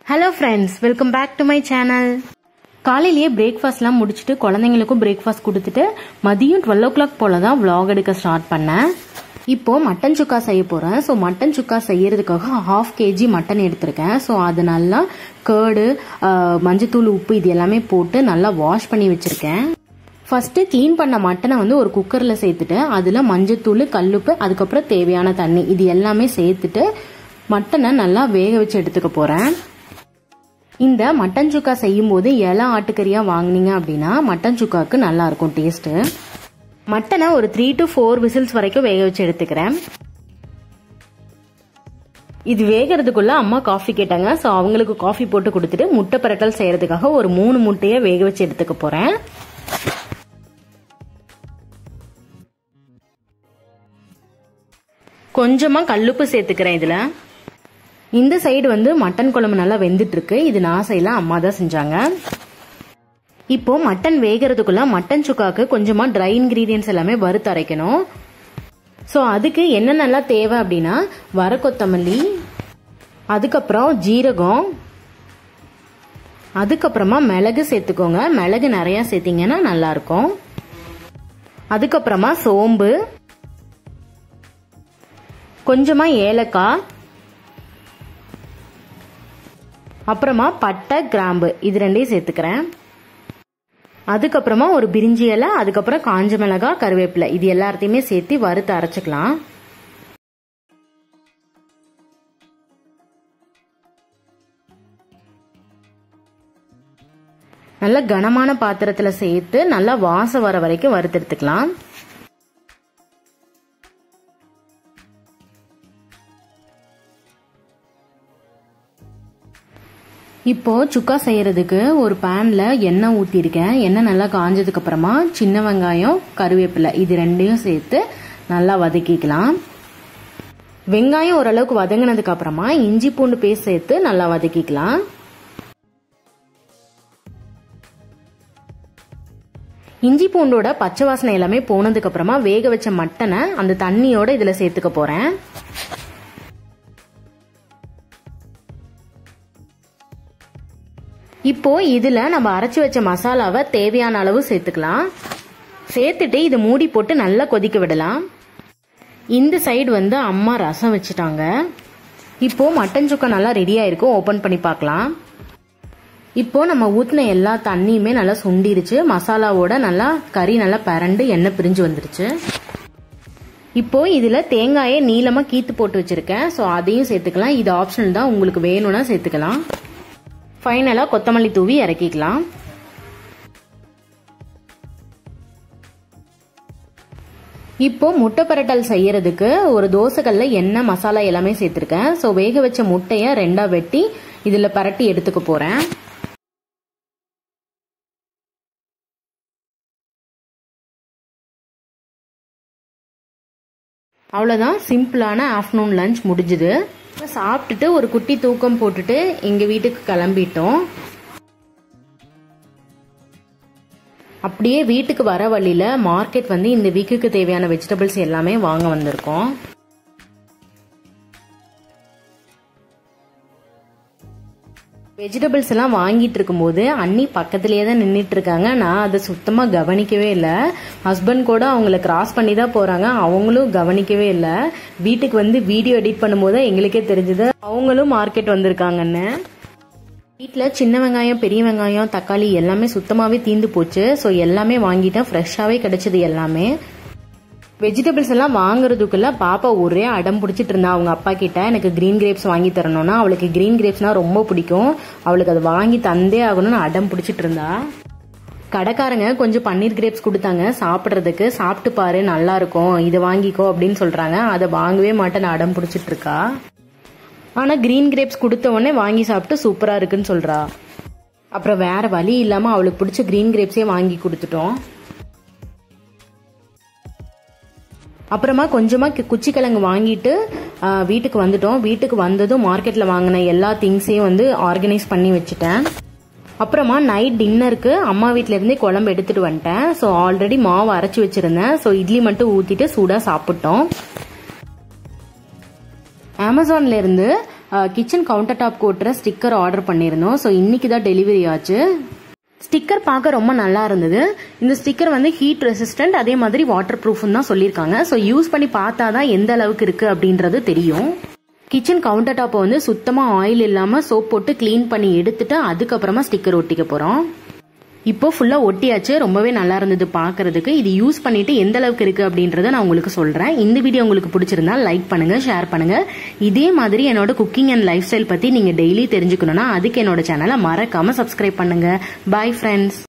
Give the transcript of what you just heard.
hello friends welcome back to my channel காலையிலேயே பிரேக்ஃபாஸ்ட்லாம் முடிச்சுட்டு குழந்தைங்களுக்கும் பிரேக்ஃபாஸ்ட் கொடுத்துட்டு மதியம் டுவெல் ஓ கிளாக் போல தான் vlog எடுக்க ஸ்டார்ட் பண்ணேன் இப்போ மட்டன் சுக்கா செய்ய போகிறேன் ஸோ மட்டன் சுக்கா செய்யறதுக்காக ஹாஃப் கேஜி மட்டன் எடுத்திருக்கேன் ஸோ அது நல்லா கேர்டு மஞ்சத்தூள் உப்பு இது எல்லாமே போட்டு நல்லா வாஷ் பண்ணி வச்சுருக்கேன் ஃபர்ஸ்ட் க்ளீன் பண்ண மட்டனை வந்து ஒரு குக்கரில் சேர்த்துட்டு அதில் மஞ்சத்தூள் கல்லுப்பு அதுக்கப்புறம் தேவையான தண்ணி இது எல்லாமே சேர்த்துட்டு மட்டனை நல்லா வேக வச்சு எடுத்துக்க போகிறேன் இந்த மட்டன் சுக்கா செய்யும் போது இலை ஆட்டுக்கறியா வாங்குனீங்க அப்படின்னா மட்டன் சுக்காவுக்கு நல்லா இருக்கும் டேஸ்ட் மட்டனை ஒரு த்ரீ டு ஃபோர் விசில்ஸ் வரைக்கும் வேக வச்சு எடுத்துக்கிறேன் இது வேகிறதுக்குள்ள அம்மா காஃபி கேட்டாங்க ஸோ அவங்களுக்கு காஃபி போட்டு கொடுத்துட்டு முட்டை பரட்டல் செய்யறதுக்காக ஒரு மூணு முட்டையை வேக வச்சு எடுத்துக்க போறேன் கொஞ்சமா கல்லுப்பு சேர்த்துக்கிறேன் இதுல இந்த சைடு வந்து மட்டன் குழம்பு நல்லா வெந்துட்டு இருக்கு இது நான் செய்யல அம்மா தான் செஞ்சாங்க இப்போ மட்டன் வேகிறதுக்குள்ள மட்டன் சுக்காக்கு கொஞ்சமா ட்ரை இன்கிரீடியன்ஸ் எல்லாமே வறுத்து அரைக்கணும் ஸோ அதுக்கு என்னென்னலாம் தேவை அப்படின்னா வர கொத்தமல்லி அதுக்கப்புறம் ஜீரகம் அதுக்கப்புறமா மிளகு சேர்த்துக்கோங்க மிளகு நிறைய சேர்த்தீங்கன்னா நல்லா இருக்கும் அதுக்கப்புறமா சோம்பு கொஞ்சமா ஏலக்காய் அப்புறமா பட்டை கிராம்பு இது ரெண்டையும் சேர்த்துக்கிறேன் அதுக்கப்புறமா ஒரு பிரிஞ்சி இலை அதுக்கப்புறம் காஞ்ச மிளகாய் கருவேப்பிலை இது எல்லாத்தையுமே சேர்த்து வறுத்து அரைச்சிக்கலாம் நல்ல கனமான பாத்திரத்துல சேர்த்து நல்லா வாசம் வர வரைக்கும் வறுத்தெடுத்துக்கலாம் இப்போ சுக்கா செய்யறதுக்கு ஒரு பேன்ல எண்ணெய் ஊத்திருக்கேன் எண்ணெய் நல்லா காஞ்சதுக்கு அப்புறமா சின்ன வெங்காயம் கருவேப்பிலை இது ரெண்டையும் சேர்த்து நல்லா வதக்கிக்கலாம் வெங்காயம் ஓரளவுக்கு வதங்கினதுக்கு அப்புறமா இஞ்சி பூண்டு பேஸ்ட் சேர்த்து நல்லா வதக்கிக்கலாம் இஞ்சி பூண்டோட பச்சை வாசனை எல்லாமே போனதுக்கு அப்புறமா வேக வச்ச மட்டனை அந்த தண்ணியோட இதுல சேர்த்துக்க போறேன் இப்போ இதுல நம்ம அரைச்சி வச்ச மசாலாவை தேவையான அளவு சேர்த்துக்கலாம் சேர்த்துட்டு இதை மூடி போட்டு நல்லா கொதிக்க விடலாம் இந்த சைடு வந்து அம்மா ரசம் வச்சுட்டாங்க இப்போ மட்டன் சுக்கா நல்லா ரெடி ஆயிருக்கும் ஓபன் பண்ணி பார்க்கலாம் இப்போ நம்ம ஊத்தின எல்லா தண்ணியுமே நல்லா சுண்டிருச்சு மசாலாவோட நல்லா கறி நல்லா பரண்டு எண்ணெய் பிரிஞ்சு வந்துருச்சு இப்போ இதுல தேங்காயை நீளமா கீத்து போட்டு வச்சிருக்கேன் ஸோ அதையும் சேர்த்துக்கலாம் இது ஆப்ஷனல் தான் உங்களுக்கு வேணும்னா சேர்த்துக்கலாம் ஃபைனலாக கொத்தமல்லி தூவி இறக்கிக்கலாம் இப்போ முட்டை பரட்டல் செய்யறதுக்கு ஒரு தோசைக்கல்ல எண்ணெய் மசாலா எல்லாமே சேர்த்துருக்கேன் ஸோ வேக வச்ச முட்டையை ரெண்டா வெட்டி இதில் பரட்டி எடுத்துக்க போறேன் அவ்வளோதான் சிம்பிளான ஆஃப்டர்நூன் லஞ்ச் முடிஞ்சுது சாப்பிட்டுட்டு ஒரு குட்டி தூக்கம் போட்டுட்டு எங்க வீட்டுக்கு கிளம்பிட்டோம் அப்படியே வீட்டுக்கு வர வழியில மார்க்கெட் வந்து இந்த வீக்குக்கு தேவையான வெஜிடபிள்ஸ் எல்லாமே வாங்க வந்திருக்கோம் வெஜிடபிள்ஸ் எல்லாம் வாங்கிட்டு இருக்கும்போது அண்ணி பக்கத்துலயே தான் நின்றுட்டு இருக்காங்க நான் அதை சுத்தமா கவனிக்கவே இல்லை ஹஸ்பண்ட் கூட அவங்கள கிராஸ் பண்ணி தான் போறாங்க அவங்களும் கவனிக்கவே இல்லை வீட்டுக்கு வந்து வீடியோ எடிட் பண்ணும்போது எங்களுக்கே தெரிஞ்சது அவங்களும் மார்க்கெட் வந்திருக்காங்கன்னு வீட்டில் சின்ன வெங்காயம் பெரிய வெங்காயம் தக்காளி எல்லாமே சுத்தமாகவே தீந்து போச்சு ஸோ எல்லாமே வாங்கிட்டேன் ஃப்ரெஷ்ஷாகவே கிடைச்சது எல்லாமே வெஜிடபிள்ஸ் எல்லாம் வாங்குறதுக்குள்ள பாப்பா ஒரே அடம் பிடிச்சிட்டு இருந்தா அவங்க அப்பா கிட்ட எனக்கு கிரீன் கிரேப்ஸ் வாங்கி தரணும்னா அவளுக்கு கிரீன் கிரேப்ஸ்னா ரொம்ப பிடிக்கும் அவளுக்கு அது வாங்கி தந்தே ஆகணும்னு அடம் பிடிச்சிட்டு இருந்தா கடைக்காரங்க கொஞ்சம் பன்னீர் கிரேப்ஸ் கொடுத்தாங்க சாப்பிட்றதுக்கு சாப்பிட்டு பாரு நல்லா இருக்கும் இதை வாங்கிக்கோ அப்படின்னு சொல்றாங்க அதை வாங்கவே மாட்டேன் நான் அடம் பிடிச்சிட்டு இருக்கா ஆனா கிரீன் கிரேப்ஸ் கொடுத்த உடனே வாங்கி சாப்பிட்டு சூப்பரா இருக்குன்னு சொல்றா அப்புறம் வேற வழி இல்லாம அவளுக்கு பிடிச்ச கிரீன் கிரேப்ஸே வாங்கி கொடுத்துட்டோம் அப்புறமா கொஞ்சமா குச்சிக்கிழங்கு வாங்கிட்டு வீட்டுக்கு வந்துட்டோம் வீட்டுக்கு வந்ததும் மார்க்கெட்ல வாங்கின எல்லா திங்ஸையும் வந்து ஆர்கனைஸ் பண்ணி வச்சுட்டேன் அப்புறமா நைட் டின்னருக்கு அம்மா வீட்ல இருந்தே குழம்பு எடுத்துட்டு வந்துட்டேன் ஸோ ஆல்ரெடி மாவு அரைச்சி வச்சிருந்தேன் ஸோ இட்லி மட்டும் ஊத்திட்டு சூடா சாப்பிட்டோம் அமேசான்ல இருந்து கிச்சன் கவுண்டர் டாப் கோட்டுற ஸ்டிக்கர் ஆர்டர் பண்ணியிருந்தோம் ஸோ இன்னைக்கு தான் டெலிவரி ஆச்சு ஸ்டிக்கர் பார்க்க ரொம்ப நல்லா இருந்தது இந்த ஸ்டிக்கர் வந்து ஹீட் ரெசிஸ்டன்ட் அதே மாதிரி வாட்டர் ப்ரூஃப்னு தான் சொல்லியிருக்காங்க ஸோ யூஸ் பண்ணி பார்த்தா தான் எந்த அளவுக்கு இருக்கு அப்படின்றது தெரியும் கிச்சன் கவுண்டர் டாப்பை வந்து சுத்தமாக ஆயில் இல்லாமல் சோப் போட்டு க்ளீன் பண்ணி எடுத்துட்டு அதுக்கப்புறமா ஸ்டிக்கர் ஒட்டிக்க போகிறோம் இப்போ ஃபுல்லாக ஒட்டியாச்சு ரொம்பவே நல்லா இருந்தது பார்க்கறதுக்கு இது யூஸ் பண்ணிட்டு எந்த அளவுக்கு இருக்கு அப்படின்றத நான் உங்களுக்கு சொல்றேன் இந்த வீடியோ உங்களுக்கு பிடிச்சிருந்தா லைக் பண்ணுங்க ஷேர் பண்ணுங்க இதே மாதிரி என்னோட குக்கிங் அண்ட் லைஃப் ஸ்டைல் பத்தி நீங்க டெய்லி தெரிஞ்சுக்கணும்னா அதுக்கு என்னோட சேனலை மறக்காம சப்ஸ்கிரைப் பண்ணுங்க பாய் ஃப்ரெண்ட்ஸ்